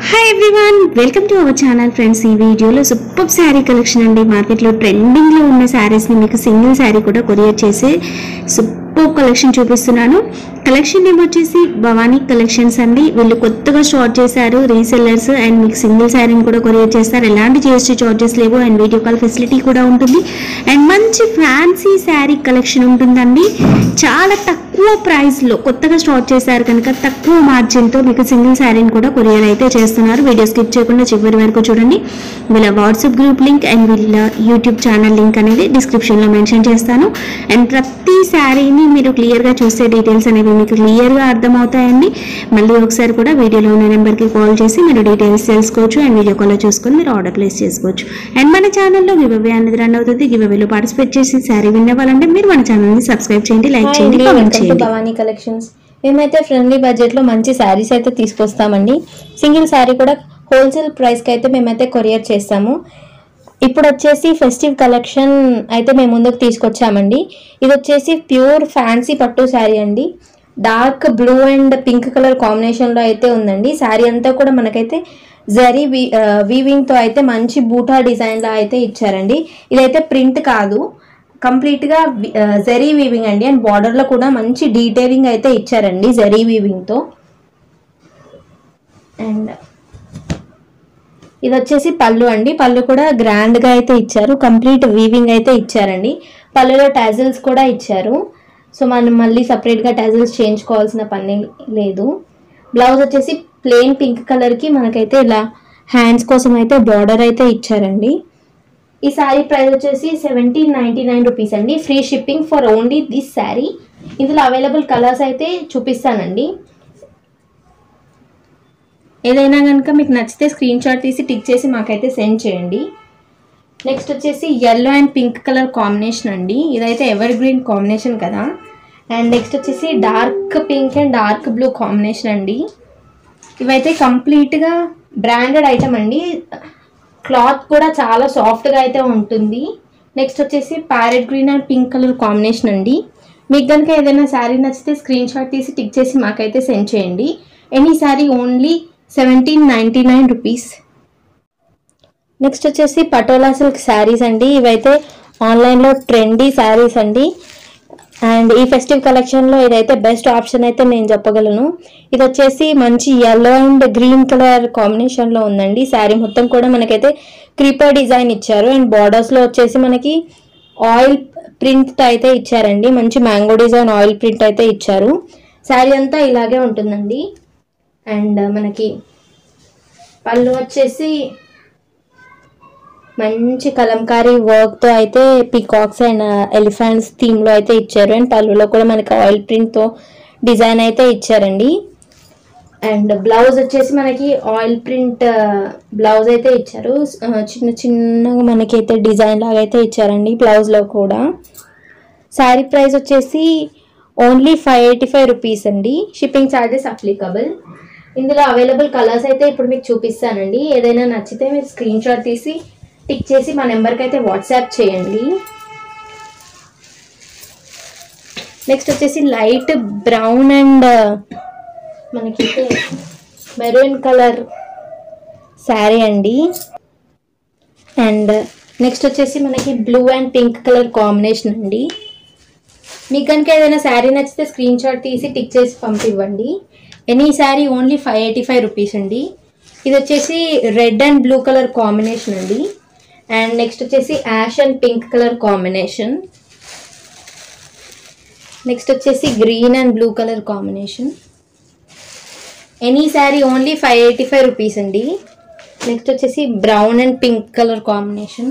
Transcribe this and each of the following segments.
hi everyone welcome to our channel friends ఈ వీడియోలో super sari collection అండి మార్కెట్లో ట్రెండింగ్లో ఉన్న శారీస్ని మీకు సింగిల్ శారీ కూడా కొరియర్ చేసి సూపర్ కలెక్షన్ చూపిస్తున్నాను కలెక్షన్ నేమ్ వచ్చేసి భవానీ కలెక్షన్స్ అండి వీళ్ళు కొత్తగా స్టార్ట్ చేశారు రీసెల్లర్స్ అండ్ మీకు సింగిల్ శారీని కూడా కొరియర్ చేస్తారు ఎలాంటి జిఎస్టీ చార్జెస్ లేవు అండ్ వీడియో కాల్ ఫెసిలిటీ కూడా ఉంటుంది అండ్ మంచి ఫ్యాన్సీ శారీ కలెక్షన్ ఉంటుందండి చాలా తక్కువ ప్రైస్లో కొత్తగా స్టార్ట్ చేశారు కనుక తక్కువ మార్జిన్తో మీకు సింగిల్ శారీని కూడా కొరియర్ అయితే చేస్తున్నారు వీడియో స్కిప్ చేయకుండా చివరి వరకు చూడండి వీళ్ళ వాట్సాప్ గ్రూప్ లింక్ అండ్ వీళ్ళ యూట్యూబ్ ఛానల్ లింక్ అనేది డిస్క్రిప్షన్లో మెన్షన్ చేస్తాను అండ్ ప్రతి శారీని మీరు క్లియర్గా చూస్తే డీటెయిల్స్ అనేవి మీకు క్లియర్గా అర్థమవుతాయండి మళ్ళీ ఒకసారి కూడా వీడియోలో ఉన్న నెంబర్కి కాల్ చేసి మీరు డీటెయిల్స్ తెలుసుకోవచ్చు అండ్ వీడియో కాల్లో చూసుకొని మీరు ఆర్డర్ ప్లేస్ చేసుకోవచ్చు అండ్ మన ఛానల్లో గివ్ అవే అనేది రన్ అవుతుంది గివ్ అవేలో పార్టిసిపేట్ చేసి శారీ విన్ అవ్వాలంటే మీరు మన ఛానల్ని సబ్స్క్రైబ్ చేయండి లైక్ హాయ్ చేయండి అండి కామెంట్ వెల్కమ్ టు చేయండి భవానీ కలెక్షన్స్ మేమైతే ఫ్రెండ్లీ బడ్జెట్లో మంచి శారీస్ అయితే తీసుకొస్తామండి సింగిల్ శారీ కూడా హోల్సేల్ ప్రైస్కి అయితే మేమైతే కొరియర్ చేస్తాము ఇప్పుడు వచ్చేసి ఫెస్టివ్ కలెక్షన్ అయితే మేము ముందుకు తీసుకొచ్చామండి ఇది వచ్చేసి ప్యూర్ ఫ్యాన్సీ పట్టు శారీ అండి dark blue and pink colour కాంబినేషన్లో అయితే ఉందండి శారీ అంతా కూడా మనకైతే జరీ వీ వీవింగ్తో అయితే మంచి బూటా డిజైన్లో అయితే ఇచ్చారండి ఇదైతే ప్రింట్ కాదు కంప్లీట్గా జరీ వీవింగ్ అండి అండ్ బార్డర్లో కూడా మంచి డీటెయిలింగ్ అయితే ఇచ్చారండి జరీ వీవింగ్తో అండ్ ఇది వచ్చేసి పళ్ళు అండి పళ్ళు కూడా గ్రాండ్గా అయితే ఇచ్చారు కంప్లీట్ వీవింగ్ అయితే ఇచ్చారండి పళ్ళులో టాజిల్స్ కూడా ఇచ్చారు సో మనం మళ్ళీ సపరేట్గా టాజిల్స్ చేయించుకోవాల్సిన పని లేదు బ్లౌజ్ వచ్చేసి ప్లెయిన్ పింక్ కలర్కి మనకైతే ఇలా హ్యాండ్స్ కోసం అయితే బార్డర్ అయితే ఇచ్చారండి ఈ శారీ ప్రైస్ వచ్చేసి సెవెంటీన్ నైంటీ నైన్ రూపీస్ అండి free shipping for only this sari ఇందులో అవైలబుల్ కలర్స్ అయితే చూపిస్తానండి ఏదైనా కనుక మీకు నచ్చితే స్క్రీన్ షాట్ తీసి టిక్ చేసి మాకైతే సెండ్ చేయండి నెక్స్ట్ వచ్చేసి yellow and pink colour combination అండి ఇదైతే ఎవర్ గ్రీన్ కాంబినేషన్ కదా అండ్ నెక్స్ట్ వచ్చేసి dark pink and dark blue combination అండి ఇవైతే కంప్లీట్గా బ్రాండెడ్ ఐటమ్ అండి క్లాత్ కూడా చాలా సాఫ్ట్గా అయితే ఉంటుంది నెక్స్ట్ వచ్చేసి parrot green and pink colour combination అండి మీకు కనుక ఏదైనా శారీ నచ్చితే స్క్రీన్ షాట్ తీసి టిక్ చేసి మాకైతే సెండ్ చేయండి any sari only seventeen ninety nine rupees next వచ్చేసి పటోలా సిల్క్ శారీస్ అండి ఇవైతే ఆన్లైన్లో ట్రెండీ శారీస్ అండి అండ్ ఈ ఫెస్టివ్ కలెక్షన్లో ఇదైతే బెస్ట్ ఆప్షన్ అయితే నేను చెప్పగలను ఇది వచ్చేసి మంచి ఎల్లో అండ్ గ్రీన్ కలర్ కాంబినేషన్లో ఉందండి శారీ మొత్తం కూడా మనకైతే క్రీపర్ డిజైన్ ఇచ్చారు అండ్ బార్డర్స్లో వచ్చేసి మనకి ఆయిల్ ప్రింట్ అయితే ఇచ్చారండి మంచి మ్యాంగో డిజైన్ ఆయిల్ ప్రింట్ అయితే ఇచ్చారు శారీ అంతా ఇలాగే ఉంటుందండి అండ్ మనకి పళ్ళు వచ్చేసి మంచి కలంకారీ వర్క్తో అయితే పికాక్స్ అండ్ ఎలిఫెంట్స్ థీమ్లో అయితే ఇచ్చారు అండ్ పళ్ళులో కూడా మనకి ఆయిల్ ప్రింట్తో డిజైన్ అయితే ఇచ్చారండి అండ్ బ్లౌజ్ వచ్చేసి మనకి ఆయిల్ ప్రింట్ బ్లౌజ్ అయితే ఇచ్చారు ఆ, చిన్న చిన్నగా మనకైతే డిజైన్ లాగా అయితే ఇచ్చారండి బ్లౌజ్లో కూడా శారీ ప్రైస్ వచ్చేసి only five eighty five rupees అండి షిప్పింగ్ ఛార్జెస్ అప్లికబుల్ ఇందులో అవైలబుల్ కలర్స్ అయితే ఇప్పుడు మీకు చూపిస్తానండి ఏదైనా నచ్చితే మీరు స్క్రీన్ షాట్ తీసి టిక్ చేసి మా నెంబర్కి అయితే వాట్సాప్ చేయండి నెక్స్ట్ వచ్చేసి లైట్ బ్రౌన్ అండ్ మనకి మెరూన్ కలర్ శారీ అండి అండ్ నెక్స్ట్ వచ్చేసి మనకి blue and pink colour combination అండి మీకు కనుక ఏదైనా శారీ నచ్చితే స్క్రీన్ షాట్ తీసి టిక్ చేసి పంపివ్వండి any sari only five eighty five rupees అండి ఇది వచ్చేసి red and blue colour combination అండి అండ్ నెక్స్ట్ వచ్చేసి ash and pink colour combination next వచ్చేసి green and blue colour combination any sari only five eighty five rupees అండి next వచ్చేసి brown and pink colour combination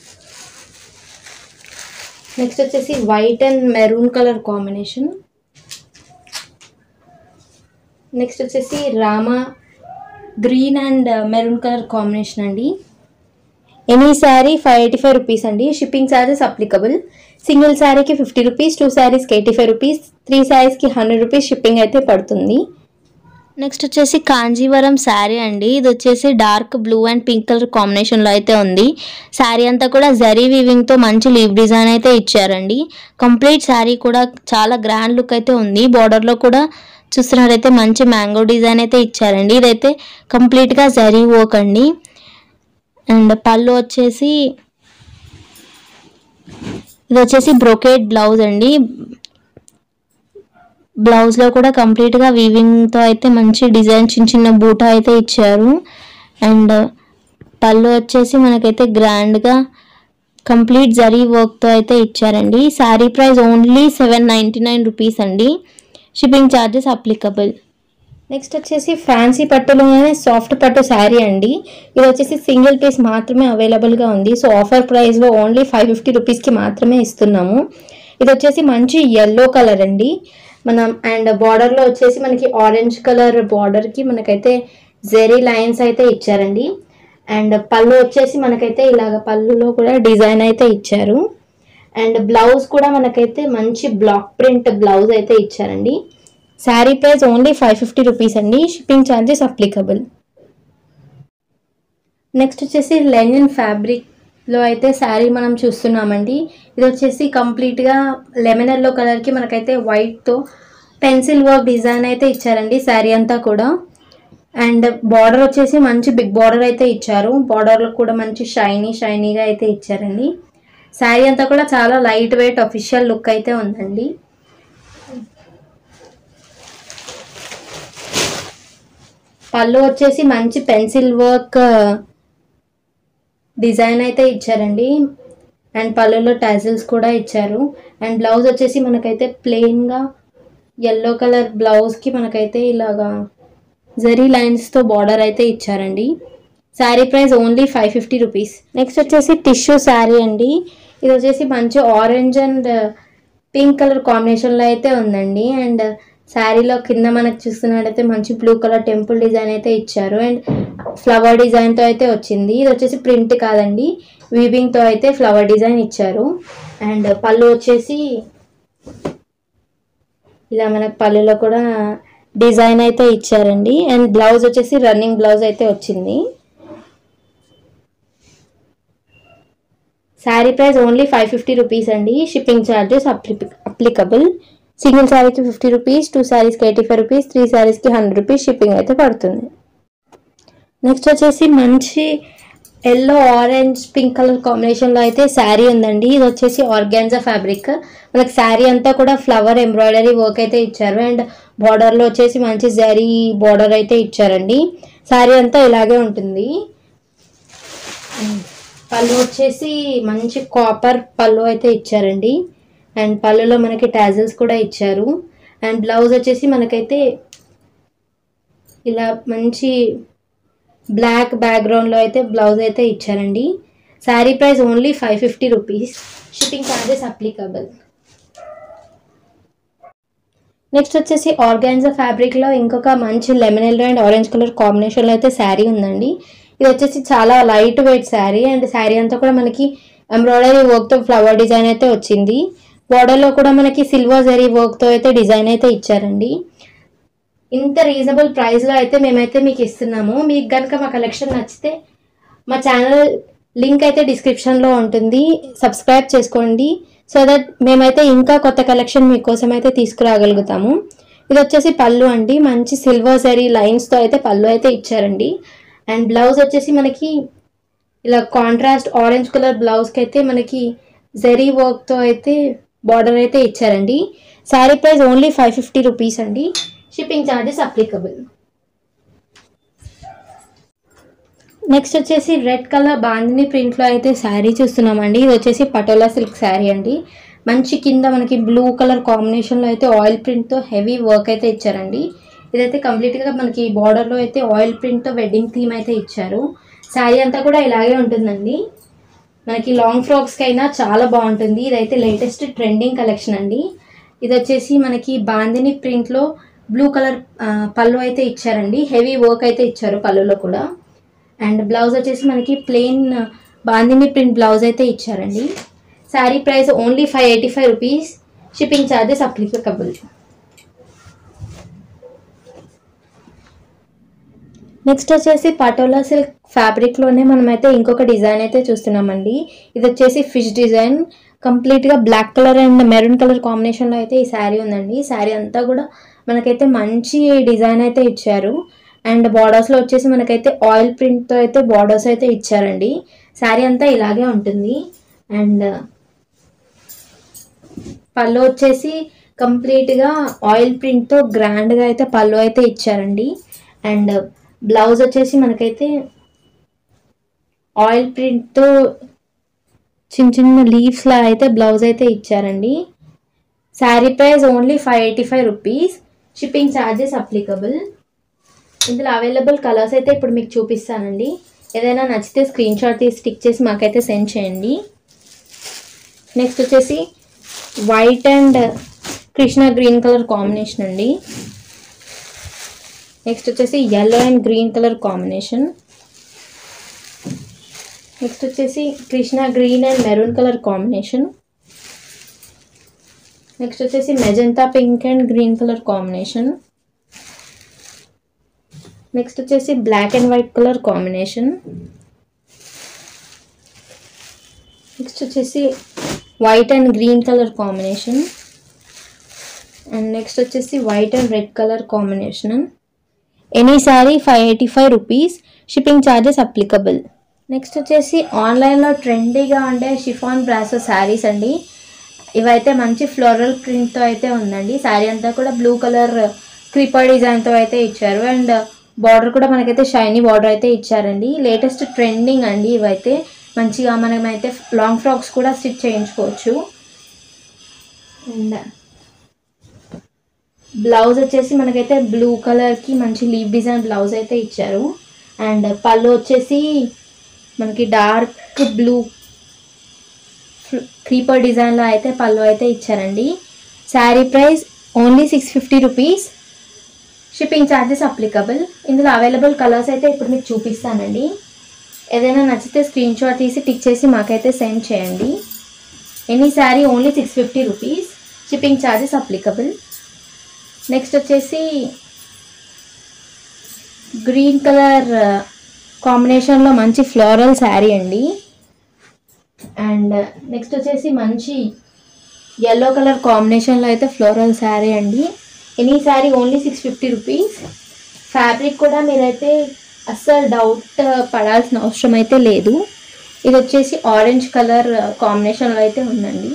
next వచ్చేసి white and maroon colour combination next వచ్చేసి Rama green and maroon colour combination అండి any sari five eighty five rupees అండి shipping charges applicable single శారీకి fifty rupees two శారీస్కి eighty five rupees three శారీస్కి hundred rupees shipping అయితే పడుతుంది next వచ్చేసి కాంజీవరం శారీ అండి ఇది వచ్చేసి dark blue and pink colour కాంబినేషన్లో అయితే ఉంది శారీ అంతా కూడా జరీ వీవింగ్తో మంచి లీవ్ డిజైన్ అయితే ఇచ్చారండి కంప్లీట్ శారీ కూడా చాలా గ్రాండ్ లుక్ అయితే ఉంది బార్డర్లో కూడా చూస్తున్నారైతే మంచి మ్యాంగో డిజైన్ అయితే ఇచ్చారండి ఇదైతే కంప్లీట్గా జరీ వర్క్ అండి అండ్ పళ్ళు వచ్చేసి ఇది వచ్చేసి బ్రొకేట్ బ్లౌజ్ అండి బ్లౌజ్లో కూడా కంప్లీట్గా వీవింగ్తో అయితే మంచి డిజైన్ చిన్న చిన్న బూటా అయితే ఇచ్చారు అండ్ పళ్ళు వచ్చేసి మనకైతే గ్రాండ్గా కంప్లీట్ జరీ వర్క్తో అయితే ఇచ్చారండి sari price only seven ninety nine rupees అండి షిప్పింగ్ ఛార్జెస్ అప్లికబుల్ నెక్స్ట్ వచ్చేసి ఫ్యాన్సీ పట్టులోనే సాఫ్ట్ పట్టు శారీ అండి ఇది వచ్చేసి సింగిల్ పీస్ మాత్రమే అవైలబుల్గా ఉంది సో ఆఫర్ ప్రైస్లో ఓన్లీ ఫైవ్ ఫిఫ్టీ రూపీస్కి మాత్రమే ఇస్తున్నాము ఇది వచ్చేసి మంచి ఎల్లో కలర్ అండి మనం అండ్ బార్డర్లో వచ్చేసి మనకి ఆరెంజ్ కలర్ బార్డర్కి మనకైతే జెరీ లైన్స్ అయితే ఇచ్చారండి అండ్ పళ్ళు వచ్చేసి మనకైతే ఇలాగ పళ్ళులో కూడా డిజైన్ అయితే ఇచ్చారు అండ్ బ్లౌజ్ కూడా మనకైతే మంచి బ్లాక్ ప్రింట్ బ్లౌజ్ అయితే ఇచ్చారండి sari price only five fifty rupees అండి షిప్పింగ్ ఛార్జెస్ అప్లికబుల్ నెక్స్ట్ వచ్చేసి లెనిన్ ఫ్యాబ్రిక్లో అయితే శారీ మనం చూస్తున్నామండి ఇది వచ్చేసి కంప్లీట్గా లెమన్ ఎల్లో కలర్కి మనకైతే వైట్తో పెన్సిల్ వర్క్ డిజైన్ అయితే ఇచ్చారండి శారీ అంతా కూడా అండ్ బార్డర్ వచ్చేసి మంచి బిగ్ బార్డర్ అయితే ఇచ్చారు బార్డర్లో కూడా మంచి షైనీ షైనీగా అయితే ఇచ్చారండి శారీ అంతా కూడా చాలా లైట్ వెయిట్ అఫీషియల్ లుక్ అయితే ఉందండి పళ్ళు వచ్చేసి మంచి పెన్సిల్ వర్క్ డిజైన్ అయితే ఇచ్చారండి అండ్ పళ్ళులో టాజిల్స్ కూడా ఇచ్చారు అండ్ బ్లౌజ్ వచ్చేసి మనకైతే ప్లెయిన్గా ఎల్లో కలర్ బ్లౌజ్కి మనకైతే ఇలాగా జరీ లైన్స్తో బార్డర్ అయితే ఇచ్చారండి sari price only five fifty rupees next వచ్చేసి టిష్యూ శారీ అండి ఇది వచ్చేసి మంచి ఆరెంజ్ అండ్ పింక్ కలర్ కాంబినేషన్లో అయితే ఉందండి అండ్ శారీలో కింద మనకు చూస్తున్నట్టయితే మంచి బ్లూ కలర్ టెంపుల్ డిజైన్ అయితే ఇచ్చారు అండ్ ఫ్లవర్ డిజైన్తో అయితే వచ్చింది ఇది వచ్చేసి ప్రింట్ కాదండి వీవింగ్తో అయితే ఫ్లవర్ డిజైన్ ఇచ్చారు అండ్ పళ్ళు వచ్చేసి ఇలా మనకు పళ్ళులో కూడా డిజైన్ అయితే ఇచ్చారండి అండ్ బ్లౌజ్ వచ్చేసి రన్నింగ్ బ్లౌజ్ అయితే వచ్చింది sari price only five fifty rupees అండి షిప్పింగ్ ఛార్జెస్ అప్లికబుల్ సింగిల్ శారీకి ఫిఫ్టీ రూపీస్ టూ శారీస్కి ఎయిటీ ఫైవ్ రూపీస్ త్రీ శారీస్కి హండ్రెడ్ రూపీస్ షిప్పింగ్ అయితే పడుతుంది నెక్స్ట్ వచ్చేసి మంచి ఎల్లో ఆరెంజ్ పింక్ కలర్ కాంబినేషన్లో అయితే శారీ ఉందండి ఇది వచ్చేసి ఆర్గాన్జా ఫ్యాబ్రిక్ మనకి శారీ అంతా కూడా ఫ్లవర్ ఎంబ్రాయిడరీ వర్క్ అయితే ఇచ్చారు అండ్ బార్డర్లో వచ్చేసి మంచి జరీ బార్డర్ అయితే ఇచ్చారండి శారీ అంతా ఇలాగే ఉంటుంది పళ్ళు వచ్చేసి మంచి కాపర్ పళ్ళు అయితే ఇచ్చారండి అండ్ పళ్ళులో మనకి టాజిల్స్ కూడా ఇచ్చారు అండ్ బ్లౌజ్ వచ్చేసి మనకైతే ఇలా మంచి బ్లాక్ బ్యాక్గ్రౌండ్లో అయితే బ్లౌజ్ అయితే ఇచ్చారండి sari price only five fifty rupees shipping charges applicable next వచ్చేసి ఆర్గాన్జా ఫ్యాబ్రిక్లో ఇంకొక మంచి lemon yellow and orange colour కాంబినేషన్లో అయితే శారీ ఉందండి ఇది వచ్చేసి చాలా lightweight sari and sari అంతా కూడా మనకి ఎంబ్రాయిడరీ వర్క్తో ఫ్లవర్ డిజైన్ అయితే వచ్చింది బార్డర్లో కూడా మనకి సిల్వర్ జరీ వర్క్తో అయితే డిజైన్ అయితే ఇచ్చారండి ఇంత రీజనబుల్ ప్రైస్లో అయితే మేమైతే మీకు ఇస్తున్నాము మీకు కనుక మా కలెక్షన్ నచ్చితే మా ఛానల్ లింక్ అయితే డిస్క్రిప్షన్లో ఉంటుంది సబ్స్క్రైబ్ చేసుకోండి సో దట్ మేమైతే ఇంకా కొత్త కలెక్షన్ మీకోసం అయితే తీసుకురాగలుగుతాము ఇది వచ్చేసి పళ్ళు అండి మంచి సిల్వర్ జరీ లైన్స్తో అయితే పళ్ళు అయితే ఇచ్చారండి అండ్ బ్లౌజ్ వచ్చేసి మనకి ఇలా కాంట్రాస్ట్ ఆరెంజ్ కలర్ బ్లౌజ్కి అయితే మనకి జరీ వర్క్తో అయితే బార్డర్ అయితే ఇచ్చారండి sari price only five fifty rupees అండి షిప్పింగ్ ఛార్జెస్ అప్లికబుల్ నెక్స్ట్ వచ్చేసి రెడ్ కలర్ బాందిని ప్రింట్లో అయితే శారీ చూస్తున్నామండి ఇది వచ్చేసి పటోలా సిల్క్ శారీ అండి మంచి కింద మనకి బ్లూ కలర్ కాంబినేషన్లో అయితే ఆయిల్ ప్రింట్తో హెవీ వర్క్ అయితే ఇచ్చారండి ఇదైతే కంప్లీట్గా మనకి బార్డర్లో అయితే ఆయిల్ ప్రింట్తో వెడ్డింగ్ థీమ్ అయితే ఇచ్చారు శారీ అంతా కూడా ఇలాగే ఉంటుందండి మనకి లాంగ్ ఫ్రాక్స్కి అయినా చాలా బాగుంటుంది ఇదైతే లేటెస్ట్ ట్రెండింగ్ కలెక్షన్ అండి ఇది వచ్చేసి మనకి బాందిని ప్రింట్లో బ్లూ కలర్ పళ్ళు అయితే ఇచ్చారండి హెవీ వర్క్ అయితే ఇచ్చారు పళ్ళులో కూడా అండ్ బ్లౌజ్ వచ్చేసి మనకి ప్లెయిన్ బాందిని ప్రింట్ బ్లౌజ్ అయితే ఇచ్చారండి sari price only five eighty five rupees shipping charges applicable next వచ్చేసి పటోలా సిల్క్ ఫ్యాబ్రిక్లోనే మనమైతే ఇంకొక డిజైన్ అయితే చూస్తున్నామండి ఇది వచ్చేసి ఫిష్ డిజైన్ కంప్లీట్గా black colour and maroon colour కాంబినేషన్లో అయితే ఈ శారీ ఉందండి ఈ శారీ అంతా కూడా మనకైతే మంచి డిజైన్ అయితే ఇచ్చారు అండ్ బార్డర్స్లో వచ్చేసి మనకైతే ఆయిల్ ప్రింట్తో అయితే బార్డర్స్ అయితే ఇచ్చారండి శారీ అంతా ఇలాగే ఉంటుంది అండ్ పళ్ళు వచ్చేసి కంప్లీట్గా ఆయిల్ ప్రింట్తో గ్రాండ్గా అయితే పళ్ళు అయితే ఇచ్చారండి అండ్ బ్లౌజ్ వచ్చేసి మనకైతే ఆయిల్ ప్రింట్తో చిన్న చిన్న లీవ్స్లా అయితే బ్లౌజ్ అయితే ఇచ్చారండి sari price only five eighty five rupees shipping charges applicable ఇందులో అవైలబుల్ కలర్స్ అయితే ఇప్పుడు మీకు చూపిస్తానండి ఏదైనా నచ్చితే స్క్రీన్ షాట్ తీసి స్టిక్ చేసి మాకైతే సెండ్ చేయండి నెక్స్ట్ వచ్చేసి white and Krishna green colour combination అండి నెక్స్ట్ వచ్చేసి yellow and green colour combination next వచ్చేసి Krishna green and maroon colour combination next వచ్చేసి magenta pink and green colour combination next వచ్చేసి black and white colour combination next వచ్చేసి white and green colour combination and next వచ్చేసి white and red colour combination any sari five eighty five rupees shipping charges applicable next వచ్చేసి ఆన్లైన్లో ట్రెండీగా ఉండే chiffon brasso saris అండి ఇవైతే మంచి ఫ్లోరల్ ప్రింట్తో అయితే ఉందండి శారీ అంతా కూడా బ్లూ కలర్ క్రీపర్ డిజైన్తో అయితే ఇచ్చారు అండ్ బార్డర్ కూడా మనకైతే షైనీ బార్డర్ అయితే ఇచ్చారండి లేటెస్ట్ ట్రెండింగ్ అండి ఇవైతే మంచిగా మనమైతే లాంగ్ ఫ్రాక్స్ కూడా స్టిచ్ చేయించుకోవచ్చు అండ్ బ్లౌజ్ వచ్చేసి మనకైతే బ్లూ కలర్కి మంచి లీవ్ డిజైన్ బ్లౌజ్ అయితే ఇచ్చారు అండ్ పళ్ళు వచ్చేసి మనకి డార్క్ బ్లూ క్రీపర్ డిజైన్లో అయితే పళ్ళు అయితే ఇచ్చారండి sari price only six fifty rupees shipping charges applicable ఇందులో అవైలబుల్ కలర్స్ అయితే ఇప్పుడు మీకు చూపిస్తానండి ఏదైనా నచ్చితే స్క్రీన్ షాట్ తీసి టిక్ చేసి మాకైతే సెండ్ చేయండి any sari only six fifty rupees shipping charges applicable next వచ్చేసి గ్రీన్ కలర్ కాంబినేషన్లో మంచి ఫ్లోరల్ శారీ అండి అండ్ నెక్స్ట్ వచ్చేసి మంచి ఎల్లో కలర్ కాంబినేషన్లో అయితే ఫ్లోరల్ శారీ అండి any sari only six fifty rupees fabric కూడా మీరైతే అస్సలు డౌట్ పడాల్సిన అవసరం అయితే లేదు ఇది వచ్చేసి ఆరెంజ్ కలర్ కాంబినేషన్లో అయితే ఉందండి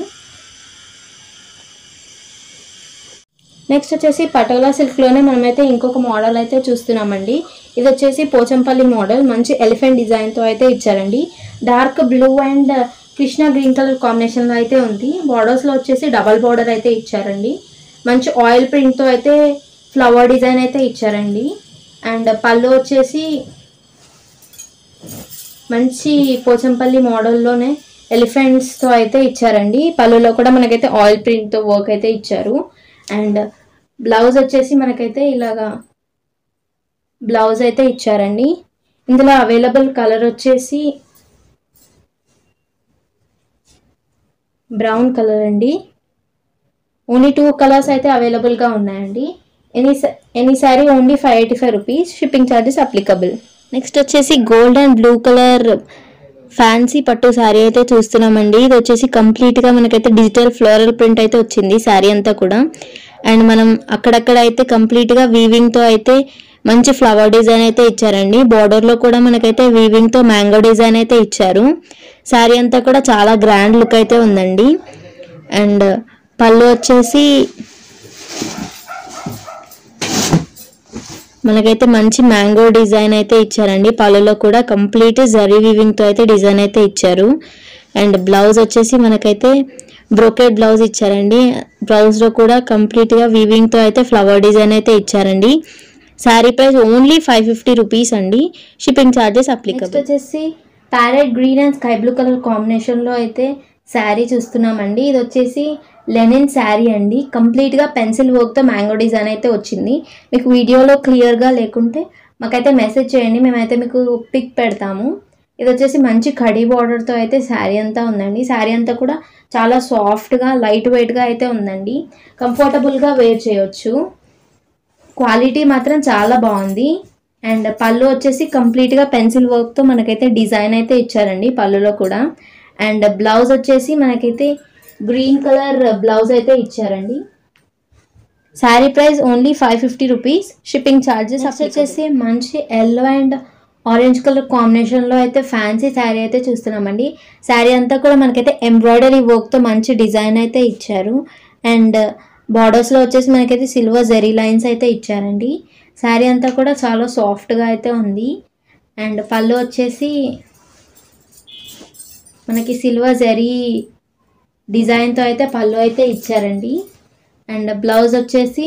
నెక్స్ట్ వచ్చేసి పటోలా సిల్క్లోనే మనమైతే ఇంకొక మోడల్ అయితే చూస్తున్నామండి ఇది వచ్చేసి పోచంపల్లి మోడల్ మంచి ఎలిఫెంట్ డిజైన్తో అయితే ఇచ్చారండి dark blue and Krishna green colour కాంబినేషన్లో అయితే ఉంది బార్డర్స్లో వచ్చేసి డబల్ బార్డర్ అయితే ఇచ్చారండి మంచి ఆయిల్ ప్రింట్తో అయితే ఫ్లవర్ డిజైన్ అయితే ఇచ్చారండి అండ్ పళ్ళు వచ్చేసి మంచి పోచంపల్లి మోడల్లోనే ఎలిఫెంట్స్తో అయితే ఇచ్చారండి పళ్ళులో కూడా మనకైతే ఆయిల్ ప్రింట్తో వర్క్ అయితే ఇచ్చారు అండ్ బ్లౌజ్ వచ్చేసి మనకైతే ఇలాగా బ్లౌజ్ అయితే ఇచ్చారండి ఇందులో అవైలబుల్ కలర్ వచ్చేసి బ్రౌన్ కలర్ అండి ఓన్లీ టూ కలర్స్ అయితే అవైలబుల్గా ఉన్నాయండి any any sari only five eighty five rupees shipping charges applicable next వచ్చేసి gold and blue colour fancy పట్టు శారీ అయితే చూస్తున్నామండి ఇది వచ్చేసి కంప్లీట్గా మనకైతే డిజిటల్ ఫ్లోరల్ ప్రింట్ అయితే వచ్చింది శారీ అంతా కూడా అండ్ మనం అక్కడక్కడ అయితే కంప్లీట్గా వీవింగ్తో అయితే మంచి ఫ్లవర్ డిజైన్ అయితే ఇచ్చారండి బార్డర్లో కూడా మనకైతే వీవింగ్తో మ్యాంగో డిజైన్ అయితే ఇచ్చారు శారీ అంతా కూడా చాలా గ్రాండ్ లుక్ అయితే ఉందండి అండ్ పళ్ళు వచ్చేసి మనకైతే మంచి మ్యాంగో డిజైన్ అయితే ఇచ్చారండి పళ్ళలో కూడా కంప్లీట్ జరీ వీవింగ్ తో అయితే డిజైన్ అయితే ఇచ్చారు అండ్ బ్లౌజ్ వచ్చేసి మనకైతే బ్రోకెట్ బ్లౌజ్ ఇచ్చారండి బ్లౌజ్ లో కూడా కంప్లీట్ గా వీవింగ్ తో అయితే ఫ్లవర్ డిజైన్ అయితే ఇచ్చారండి sari price only five fifty rupees అండి షిప్పింగ్ ఛార్జెస్ నెక్స్ట్ అప్లికబుల్ వచ్చేసి parrot green and sky blue colour కాంబినేషన్లో అయితే శారీ చూస్తున్నామండి ఇది వచ్చేసి లెనిన్ శారీ అండి కంప్లీట్గా పెన్సిల్ వర్క్తో మ్యాంగో డిజైన్ అయితే వచ్చింది మీకు వీడియోలో క్లియర్గా లేకుంటే మాకైతే మెసేజ్ చేయండి మేమైతే మీకు పిక్ పెడతాము ఇది వచ్చేసి మంచి కడీ బార్డర్తో అయితే శారీ అంతా ఉందండి శారీ అంతా కూడా చాలా సాఫ్ట్గా లైట్ వెయిట్గా అయితే ఉందండి కంఫర్టబుల్గా వేర్ చేయొచ్చు క్వాలిటీ మాత్రం చాలా బాగుంది అండ్ పళ్ళు వచ్చేసి కంప్లీట్గా పెన్సిల్ వర్క్తో మనకైతే డిజైన్ అయితే ఇచ్చారండి పళ్ళులో కూడా అండ్ బ్లౌజ్ వచ్చేసి మనకైతే గ్రీన్ కలర్ బ్లౌజ్ అయితే ఇచ్చారండి sari price only five fifty rupees shipping charges వచ్చేసి మంచి ఎల్లో అండ్ ఆరెంజ్ కలర్ కాంబినేషన్లో అయితే ఫ్యాన్సీ శారీ అయితే చూస్తున్నామండి శారీ అంతా కూడా మనకైతే ఎంబ్రాయిడరీ వర్క్తో మంచి డిజైన్ అయితే ఇచ్చారు అండ్ బార్డర్స్లో వచ్చేసి మనకైతే సిల్వర్ జెరీ లైన్స్ అయితే ఇచ్చారండి శారీ అంతా కూడా చాలా సాఫ్ట్గా అయితే ఉంది అండ్ పళ్ళు వచ్చేసి మనకి సిల్వర్ జరీ డిజైన్తో అయితే పళ్ళు అయితే ఇచ్చారండి అండ్ బ్లౌజ్ వచ్చేసి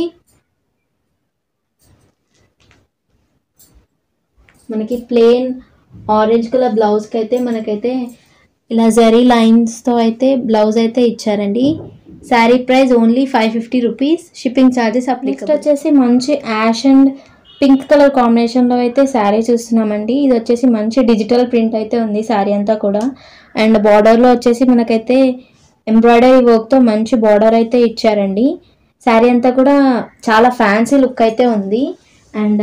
మనకి ప్లెయిన్ ఆరెంజ్ కలర్ బ్లౌజ్కి అయితే మనకైతే ఇలా జరీ లైన్స్తో అయితే బ్లౌజ్ అయితే ఇచ్చారండి sari price only five fifty rupees shipping charges next వచ్చేసి మంచి యాష్ అండ్ పింక్ కలర్ కాంబినేషన్లో అయితే శారీ చూస్తున్నామండి ఇది వచ్చేసి మంచి డిజిటల్ ప్రింట్ అయితే ఉంది శారీ అంతా కూడా అండ్ బార్డర్లో వచ్చేసి మనకైతే ఎంబ్రాయిడరీ వర్క్తో మంచి బార్డర్ అయితే ఇచ్చారండి శారీ అంతా కూడా చాలా ఫ్యాన్సీ లుక్ అయితే ఉంది అండ్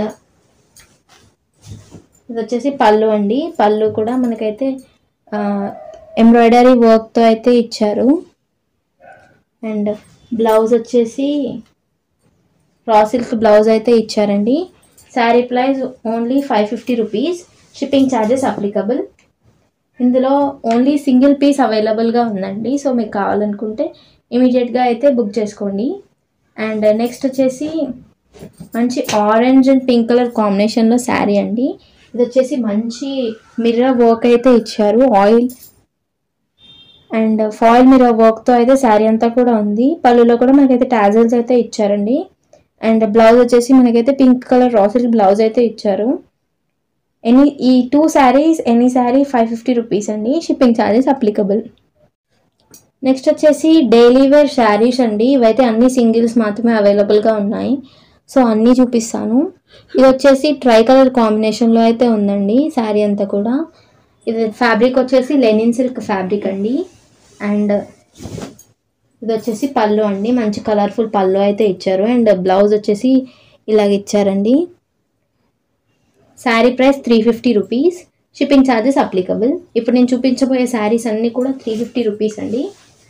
ఇది వచ్చేసి పళ్ళు అండి పళ్ళు కూడా మనకైతే ఎంబ్రాయిడరీ వర్క్తో అయితే ఇచ్చారు అండ్ బ్లౌజ్ వచ్చేసి రా సిల్క్ బ్లౌజ్ అయితే ఇచ్చారండి sari price only five fifty rupees shipping charges applicable ఇందులో ఓన్లీ సింగిల్ పీస్ అవైలబుల్గా ఉందండి సో మీకు కావాలనుకుంటే ఇమీడియట్గా అయితే బుక్ చేసుకోండి అండ్ నెక్స్ట్ వచ్చేసి మంచి ఆరెంజ్ అండ్ పింక్ కలర్ కాంబినేషన్లో శారీ అండి ఇది వచ్చేసి మంచి మిర్రర్ వర్క్ అయితే ఇచ్చారు ఆయిల్ అండ్ ఫాయిల్ మిర్రర్ వర్క్తో అయితే శారీ అంతా కూడా ఉంది పళ్ళులో కూడా మనకైతే టాజల్స్ అయితే ఇచ్చారండి అండ్ బ్లౌజ్ వచ్చేసి మనకైతే పింక్ కలర్ రాసిల్ బ్లౌజ్ అయితే ఇచ్చారు ఎనీ ఈ two saris any sari five fifty rupees అండి షిప్పింగ్ ఛార్జెస్ అప్లికబుల్ నెక్స్ట్ వచ్చేసి డైలీ వేర్ శారీస్ అండి ఇవైతే అన్ని సింగిల్స్ మాత్రమే అవైలబుల్గా ఉన్నాయి సో అన్నీ చూపిస్తాను ఇది వచ్చేసి ట్రై కలర్ కాంబినేషన్లో అయితే ఉందండి శారీ అంతా కూడా ఇది ఫ్యాబ్రిక్ వచ్చేసి లెనిన్ సిల్క్ ఫ్యాబ్రిక్ అండి అండ్ ఇది వచ్చేసి పళ్ళు అండి మంచి కలర్ఫుల్ పళ్ళు అయితే ఇచ్చారు అండ్ బ్లౌజ్ వచ్చేసి ఇలాగ ఇచ్చారండి sari price three fifty rupees shipping charges applicable ఇప్పుడు నేను చూపించబోయే శారీస్ అన్నీ కూడా త్రీ ఫిఫ్టీ రూపీస్ అండి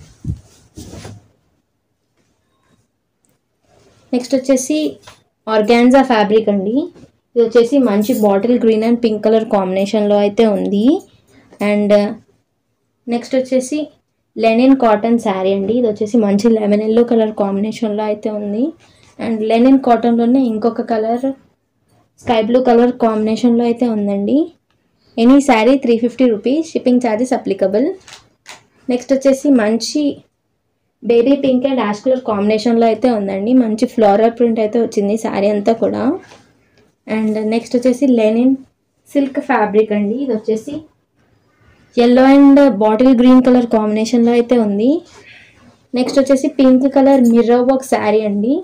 నెక్స్ట్ వచ్చేసి ఆర్గాన్జా ఫ్యాబ్రిక్ అండి ఇది వచ్చేసి మంచి bottle green and pink colour కాంబినేషన్లో అయితే ఉంది అండ్ నెక్స్ట్ వచ్చేసి లెనిన్ కాటన్ శారీ అండి ఇది వచ్చేసి మంచి లెమన్ ఎల్లో కలర్ కాంబినేషన్లో అయితే ఉంది అండ్ లెనిన్ కాటన్లోనే ఇంకొక కలర్ స్కై బ్లూ కలర్ కాంబినేషన్లో అయితే ఉందండి any sari three fifty rupees shipping charges applicable next వచ్చేసి మంచి baby pink and ash colour కాంబినేషన్లో అయితే ఉందండి మంచి ఫ్లోరల్ ప్రింట్ అయితే వచ్చింది శారీ అంతా కూడా అండ్ నెక్స్ట్ వచ్చేసి లెనిన్ సిల్క్ ఫ్యాబ్రిక్ అండి ఇది వచ్చేసి yellow and bottle green colour కాంబినేషన్లో అయితే ఉంది నెక్స్ట్ వచ్చేసి pink colour mirror work sari అండి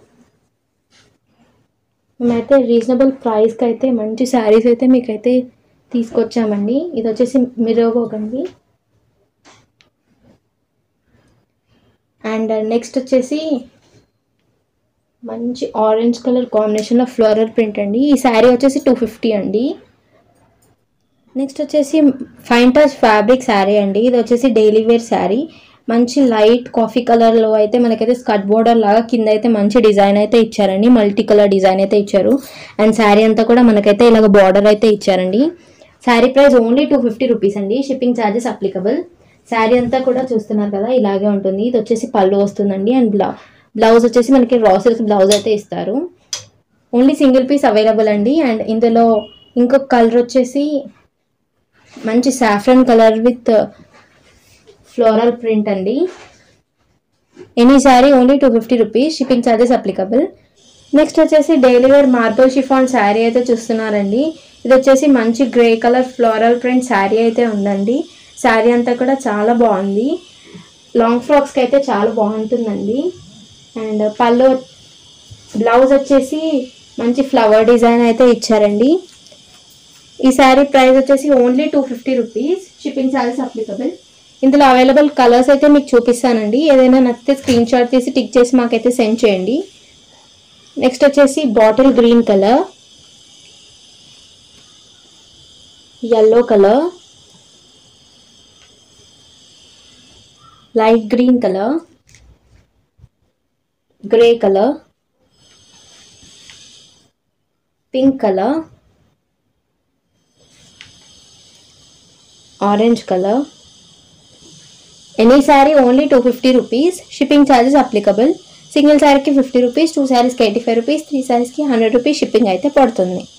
మేమైతే రీజనబుల్ ప్రైస్కి అయితే మంచి శారీస్ అయితే మీకైతే తీసుకొచ్చామండి ఇది వచ్చేసి మిర్రర్ వర్క్ అండి అండ్ నెక్స్ట్ వచ్చేసి మంచి ఆరెంజ్ కలర్ కాంబినేషన్లో ఫ్లోరల్ ప్రింట్ అండి ఈ శారీ వచ్చేసి టూ ఫిఫ్టీ అండి నెక్స్ట్ వచ్చేసి ఫైన్ టచ్ ఫ్యాబ్రిక్ శారీ అండి ఇది వచ్చేసి డైలీ వేర్ శారీ మంచి లైట్ కాఫీ కలర్లో అయితే మనకైతే స్కర్ట్ బోర్డర్ లాగా కింద అయితే మంచి డిజైన్ అయితే ఇచ్చారండి మల్టీ కలర్ డిజైన్ అయితే ఇచ్చారు అండ్ శారీ అంతా కూడా మనకైతే ఇలాగ బార్డర్ అయితే ఇచ్చారండి sari price only two fifty rupees అండి షిప్పింగ్ ఛార్జెస్ అప్లికబుల్ శారీ అంతా కూడా చూస్తున్నారు కదా ఇలాగే ఉంటుంది ఇది వచ్చేసి పళ్ళు వస్తుందండి అండ్ బ్లౌ బ్లౌజ్ వచ్చేసి మనకి రా సిల్క్ బ్లౌజ్ అయితే ఇస్తారు ఓన్లీ సింగిల్ పీస్ అవైలబుల్ అండి అండ్ ఇందులో ఇంకొక కలర్ వచ్చేసి మంచి saffron colour with floral print అండి any sari only two fifty rupees shipping charges applicable next వచ్చేసి daily wear marble chiffon sari అయితే చూస్తున్నారండి ఇది వచ్చేసి మంచి grey colour floral print sari అయితే ఉందండి శారీ అంతా కూడా చాలా బాగుంది లాంగ్ ఫ్రాక్స్కి అయితే చాలా బాగుంటుందండి అండ్ పళ్ళు బ్లౌజ్ వచ్చేసి మంచి ఫ్లవర్ డిజైన్ అయితే ఇచ్చారండి ఈ శారీ ప్రైస్ వచ్చేసి only two fifty rupees shipping charges applicable ఇందులో అవైలబుల్ కలర్స్ అయితే మీకు చూపిస్తానండి ఏదైనా నచ్చితే స్క్రీన్ షాట్ తీసి టిక్ చేసి మాకైతే సెండ్ చేయండి నెక్స్ట్ వచ్చేసి bottle green colour yellow color light green color gray color pink colour orange colour any sari only two fifty rupees shipping charges applicable single శారీకి ఫిఫ్టీ రూపీస్ టూ శారీస్కి eighty five rupees three శారీస్కి hundred rupees shipping అయితే పడుతుంది